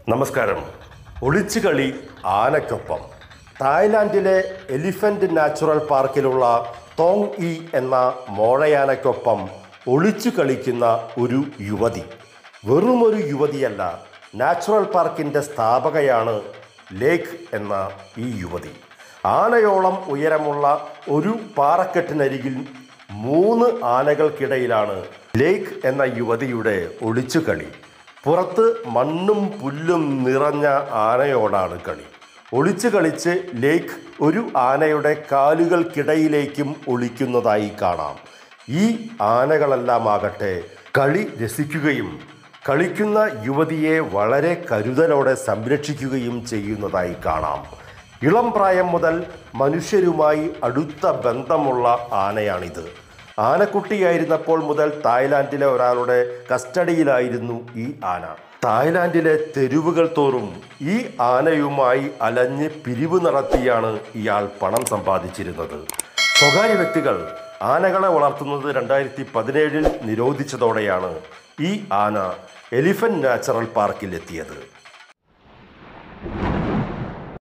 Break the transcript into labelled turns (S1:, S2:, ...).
S1: നമസ്കാരം ഒളിച്ചുകളി ആനയ്ക്കൊപ്പം തായ്ലാൻഡിലെ എലിഫന്റ് നാച്ചുറൽ പാർക്കിലുള്ള തോങ് ഇ എന്ന മോഴയാനയ്ക്കൊപ്പം ഒളിച്ചു കളിക്കുന്ന ഒരു യുവതി വെറുമൊരു യുവതിയല്ല നാച്ചുറൽ പാർക്കിൻ്റെ സ്ഥാപകയാണ് ലേക്ക് എന്ന ഈ യുവതി ആനയോളം ഉയരമുള്ള ഒരു പാറക്കെട്ടിനരികിൽ മൂന്ന് ആനകൾക്കിടയിലാണ് ലേക്ക് എന്ന യുവതിയുടെ ഒളിച്ചുകളി പുറത്ത് മണ്ണും പുല്ലും നിറഞ്ഞ ആനയോടാണ് കളി ഒളിച്ചു കളിച്ച് ലേക്ക് ഒരു ആനയുടെ കാലുകൾക്കിടയിലേക്കും ഒളിക്കുന്നതായി കാണാം ഈ ആനകളെല്ലാം ആകട്ടെ കളി രസിക്കുകയും കളിക്കുന്ന യുവതിയെ വളരെ കരുതലോടെ സംരക്ഷിക്കുകയും ചെയ്യുന്നതായി കാണാം ഇളം പ്രായം മുതൽ മനുഷ്യരുമായി അടുത്ത ബന്ധമുള്ള ആനയാണിത് ആനക്കുട്ടിയായിരുന്നപ്പോൾ മുതൽ തായ്ലാൻഡിലെ ഒരാളുടെ കസ്റ്റഡിയിലായിരുന്നു ഈ ആന തായ്ലാൻഡിലെ തെരുവുകൾ തോറും ഈ ആനയുമായി അലഞ്ഞ് പിരിവ് നടത്തിയാണ് ഇയാൾ പണം സമ്പാദിച്ചിരുന്നത് സ്വകാര്യ വ്യക്തികൾ ആനകളെ വളർത്തുന്നത് രണ്ടായിരത്തി പതിനേഴിൽ നിരോധിച്ചതോടെയാണ് ഈ ആന എലിഫന്റ് നാച്ചുറൽ പാർക്കിൽ എത്തിയത്